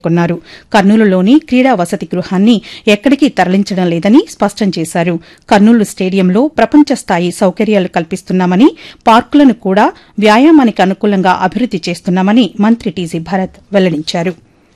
కొన్నారు కర్నూలులోని క్రీడా వసతి గృహాన్ని ఎక్కడికి తరలించడం లేదని స్పష్టం చేశారు కర్నూలు స్టేడియంలో ప్రపంచ స్థాయి సౌకర్యాలు కల్పిస్తున్నామని పార్కులను కూడా వ్యాయామానికి అనుకూలంగా అభివృద్ది చేస్తున్నామని మంత్రి టీజీ భరత్ వెల్లడించారు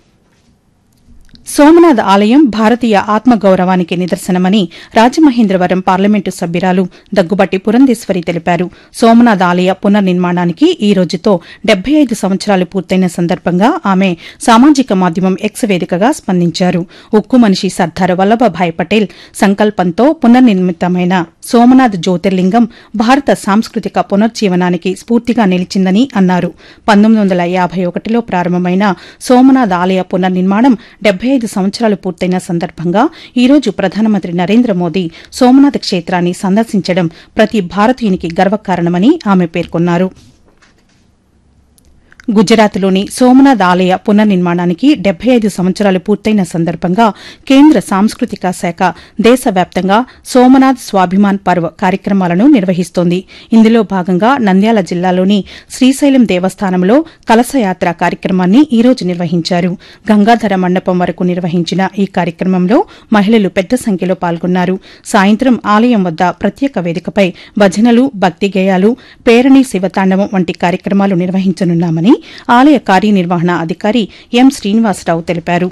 సోమనాథ్ ఆలయం భారతీయ ఆత్మగౌరవానికి నిదర్శనమని రాజమహేంద్రవరం పార్లమెంటు సభ్యురాలు దగ్గుబాటి పురంధేశ్వరి తెలిపారు సోమనాథ్ ఆలయ పునర్నిర్మాణానికి ఈ రోజుతో డెబ్బై ఐదు సంవత్సరాలు పూర్తయిన సందర్భంగా ఆమె సామాజిక మాధ్యమం ఎక్స్ వేదికగా స్పందించారు ఉక్కు మనిషి సర్దార్ వల్లభభాయ్ పటేల్ సంకల్పంతో పునర్నిర్మితమైన సోమనాథ్ జ్యోతిర్లింగం భారత సాంస్కృతిక పునర్జీవనానికి స్ఫూర్తిగా నిలిచిందని అన్నారు పంతొమ్మిది వందల యాభై ఒకటిలో ప్రారంభమైన సోమనాథ్ ఆలయ పునర్నిర్మాణం డెబ్బై ఐదు సంవత్సరాలు పూర్తయిన సందర్భంగా ఈ రోజు ప్రధానమంత్రి నరేంద్ర మోదీ సోమనాథ్ క్షేత్రాన్ని సందర్శించడం ప్రతి భారతీయునికి గర్వకారణమని ఆమె పేర్కొన్నారు గుజరాత్లోని సోమనాథ్ ఆలయ పునర్నిర్మాణానికి డెబ్బై ఐదు సంవత్సరాలు పూర్తయిన సందర్భంగా కేంద్ర సాంస్కృతిక శాఖ దేశవ్యాప్తంగా సోమనాథ్ స్వాభిమాన్ పర్వ్ కార్యక్రమాలను నిర్వహిస్తోంది ఇందులో భాగంగా నంద్యాల జిల్లాలోని శ్రీశైలం దేవస్థానంలో కలశయాత్ర కార్యక్రమాన్ని ఈ రోజు నిర్వహించారు గంగాధర మండపం వరకు నిర్వహించిన ఈ కార్యక్రమంలో మహిళలు పెద్ద సంఖ్యలో పాల్గొన్నారు సాయంత్రం ఆలయం వద్ద ప్రత్యేక వేదికపై భజనలు భక్తి గేయాలు పేరణి శివతాండవం వంటి కార్యక్రమాలు నిర్వహించనున్నామని ఆలయ కార్యనిర్వహణ అధికారి ఎం శ్రీనివాసరావు తెలిపారు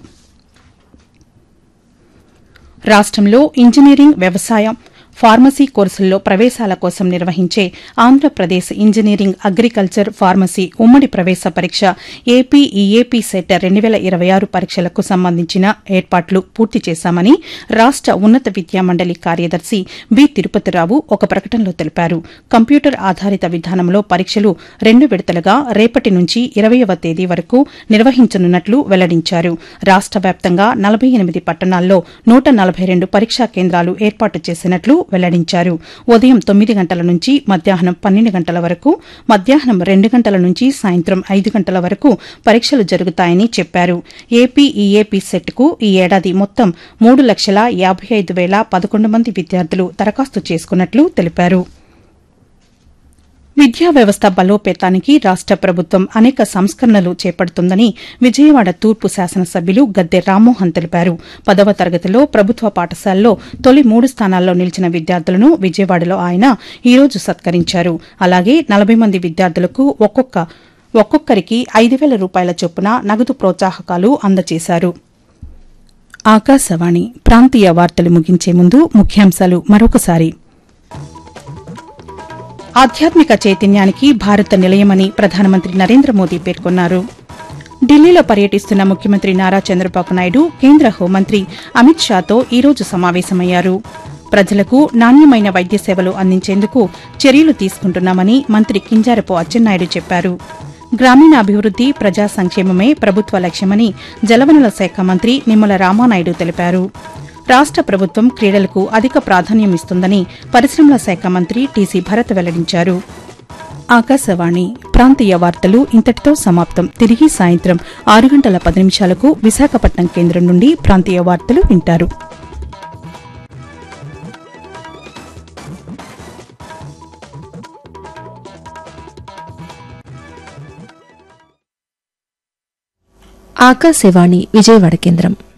రాష్టంలో ఇంజనీరింగ్ వ్యవసాయం ఫార్మసీ కోర్సుల్లో ప్రవేశాల కోసం నిర్వహించే ఆంధ్రప్రదేశ్ ఇంజనీరింగ్ అగ్రికల్చర్ ఫార్మసీ ఉమ్మడి ప్రవేశ పరీక్ష ఏపీ ఈఏపీ సెట్ రెండు వేల ఇరవై ఆరు పరీక్షలకు సంబంధించిన ఏర్పాట్లు పూర్తి చేశామని రాష్ట ఉన్నత విద్యామండలి కార్యదర్శి బి తిరుపతిరావు ఒక ప్రకటనలో తెలిపారు కంప్యూటర్ ఆధారిత విధానంలో పరీక్షలు రెండు విడతలుగా రేపటి నుంచి ఇరవయవ తేదీ వరకు నిర్వహించనున్నట్లు వెల్లడించారు రాష్ట వ్యాప్తంగా నలభై ఎనిమిది పట్టణాల్లో నూట నలభై రెండు పరీక్షా కేంద్రాలు ఏర్పాటు చేసినట్లు వెల్లడించారు ఉదయం తొమ్మిది గంటల నుంచి మధ్యాహ్నం పన్నెండు గంటల వరకు మధ్యాహ్నం రెండు గంటల నుంచి సాయంత్రం ఐదు గంటల వరకు పరీక్షలు జరుగుతాయని చెప్పారు ఏపీ ఈఏపీ సెట్కు ఈ ఏడాది మొత్తం మూడు లక్షల యాబై ఐదు వేల పదకొండు మంది విద్యార్థులు దరఖాస్తు చేసుకున్నట్లు తెలిపారు విద్యా వ్యవస్థ బలోపేతానికి రాష్ట ప్రభుత్వం అనేక సంస్కరణలు చేపడుతుందని విజయవాడ తూర్పు శాసనసభ్యులు గద్దె రామ్మోహన్ తెలిపారు పదవ తరగతిలో ప్రభుత్వ పాఠశాలలో తొలి మూడు స్థానాల్లో నిలిచిన విద్యార్థులను విజయవాడలో ఆయన ఈ రోజు సత్కరించారు అలాగే నలభై మంది విద్యార్థులకు ఒక్కొక్క ఒక్కొక్కరికి ఐదు వేల రూపాయల చొప్పున నగదు ప్రోత్సాహకాలు అందజేశారు ఆకాశవాణి ప్రాంతీయ వార్తలు ముగించే ముందు ముఖ్యాంశాలు మరొకసారి ఆధ్యాత్మిక చైతన్యానికి భారత నిలయమని ప్రధానమంత్రి నరేంద్ర మోదీ పేర్కొన్నారు ఢిల్లీలో పర్యటిస్తున్న ముఖ్యమంత్రి నారా చంద్రబాబు నాయుడు కేంద్ర హోంమంత్రి అమిత్ షాతో ఈ రోజు సమావేశమయ్యారు ప్రజలకు నాణ్యమైన వైద్య సేవలు అందించేందుకు చర్యలు తీసుకుంటున్నామని మంత్రి కింజారపు అచ్చెన్నాయుడు చెప్పారు గ్రామీణాభివృద్ది ప్రజా సంక్షేమమే ప్రభుత్వ లక్ష్యమని జలవనరుల శాఖ మంత్రి నిమ్మల రామానాయుడు తెలిపారు రాష్ట ప్రభుత్వం క్రీడలకు అధిక ప్రాధాన్యం ఇస్తుందని పరిశ్రమల శాఖ మంత్రి టీసీ భరత్ వెల్లడించారు ఆకాశవాణి ప్రాంతీయ వార్తలు ఇంతటితో సమాప్తం తిరిగి సాయంత్రం ఆరు గంటల పది నిమిషాలకు విశాఖపట్నం కేంద్రం నుండి ప్రాంతీయ వార్తలు వింటారు ఆకాశవాణి విజయవాడ కేంద్రం